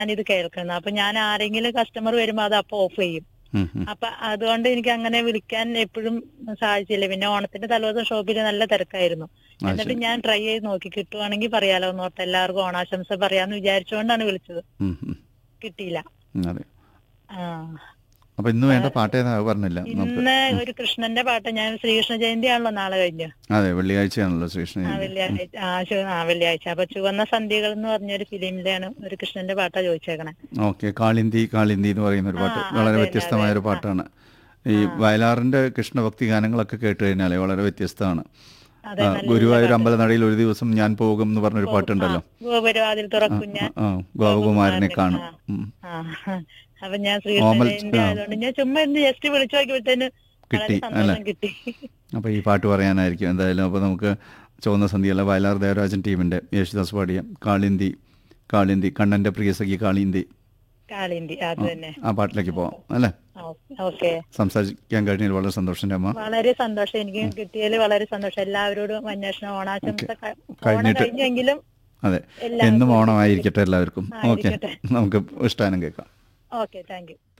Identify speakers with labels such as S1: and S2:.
S1: ഞാനിത് കേൾക്കുന്നത് അപ്പൊ ഞാൻ ആരെങ്കിലും കസ്റ്റമർ വരുമ്പോ അത് അപ്പൊ ഓഫ് ചെയ്യും
S2: ഉം, ഉം.
S1: അപ്പൊ അതുകൊണ്ട് എനിക്ക് അങ്ങനെ വിളിക്കാൻ എപ്പോഴും സാധിച്ചില്ല പിന്നെ ഓണത്തിന്റെ തലേദിവസം ഷോപ്പിൽ നല്ല തിരക്കായിരുന്നു
S2: ആ,
S1: എന്നിട്ട്
S2: ശരി.
S1: ഞാൻ ട്രൈ ചെയ്ത് നോക്കി കിട്ടുവാണെങ്കിൽ പറയാലോ എന്ന് ഓർത്ത് എല്ലാവർക്കും ഓണാശംസ പറയാന്ന് വിചാരിച്ചുകൊണ്ടാണ് വിളിച്ചത്
S2: ഉം, ഉം.
S1: കിട്ടിയില്ല
S2: ഉം, അതെ
S1: ആ
S2: അപ്പൊ ഇന്ന് വേണ്ട പാട്ട് ഏതാ പറഞ്ഞില്ല നമുക്ക്
S1: ഇന്ന് ഒരു കൃഷ്ണന്റെ പാട്ട് ഞാൻ ശ്രീകൃഷ്ണ ജയന്തി ആണല്ലോ നാളെ കഴിഞ്ഞ്
S2: അതെ വെള്ളിയാഴ്ചയാണല്ലോ ശ്രീകൃഷ്ണ
S1: ആ വെള്ളിയാഴ്ച ആ ചു- ആ വെള്ളിയാഴ്ച അപ്പൊ ചുവന്ന സന്ധ്യകൾ എന്ന് പറഞ്ഞൊരു ഫിലിമിലാണ് ഒരു കൃഷ്ണന്റെ പാട്ടാ ചോദിച്ചേക്കണേ
S2: ഓക്കെ കാളിന്തി കാളിന്തി എന്ന് പറയുന്ന ഒരു പാട്ട്
S1: ആ,
S2: വളരെ
S1: അതെ,
S2: വ്യത്യസ്തമായ ഒരു
S1: അതെ.
S2: പാട്ടാണ് ഈ വയലാറിന്റെ കൃഷ്ണഭക്തി ഗാനങ്ങളൊക്കെ കേട്ട് കഴിഞ്ഞാലേ വളരെ വ്യത്യസ്തമാണ്
S1: അതെ
S2: ആ,
S1: നല്ല
S2: ഗുരുവായൂർ
S1: പാട്ട്.
S2: അമ്പലനടയിൽ ഒരു ദിവസം ഞാൻ പോകും എന്ന് പറഞ്ഞൊരു പാട്ടുണ്ടല്ലോ
S1: ആ, ഗോപുരവാതിൽ തുറക്കും ഞാൻ
S2: ആ ഗോപകുമാരനെ കാണും
S1: ആ.
S2: ഉം.
S1: ആ അപ്പൊ ഞാൻ ശ്രീകൃഷ്ണ
S2: ഓമൽ-
S1: ജയന്തി
S2: ആ.
S1: ആയതുകൊണ്ട് ഞാൻ ചുമ്മാ ഇന്ന് ജസ്റ്റ് വിളിച്ചു നോക്കിയപ്പോഴത്തേന് വളരെ
S2: കിട്ടി, അല്ലേ?
S1: സന്തോഷം കിട്ടി
S2: അപ്പൊ ഈ പാട്ട് പറയാനായിരിക്കും എന്തായാലും അപ്പൊ നമുക്ക് ചുവന്ന സന്ധ്യയല്ല വയലാർ ദേവരാജൻ ടീമിന്റെ യേശുദാസ് പാടിയ കാളിന്തി കാളിന്തി കണ്ണന്റെ പ്രിയ സഖി കാളിന്തി
S1: കാളിന്തി അത് തന്നെ
S2: ആ പാട്ടിലേക്ക് പോവാം അല്ലേ
S1: ഓക്കെ
S2: സംസാരിക്കാൻ കഴിഞ്ഞതിൽ വളരെ സന്തോഷം അമ്മ
S1: വളരെ സന്തോഷം എനിക്ക് കിട്ടിയതിൽ വളരെ സന്തോഷം എല്ലാവരോടും അന്വേഷണം ഓണാശംസ ക- ഓണം
S2: കഴിഞ്ഞിട്ട്
S1: കഴിഞ്ഞെങ്കിലും
S2: അതെ
S1: എല്ലാവർക്കും
S2: എന്നും ഓണമായിരിക്കട്ടെ എല്ലാവർക്കും
S1: ആ,
S2: ഓക്കെ
S1: ആയിരിക്കട്ടെ.
S2: നമുക്ക് ഇഷ്ടാനം കേൾക്കാം
S1: ഓക്കെ താങ്ക് യു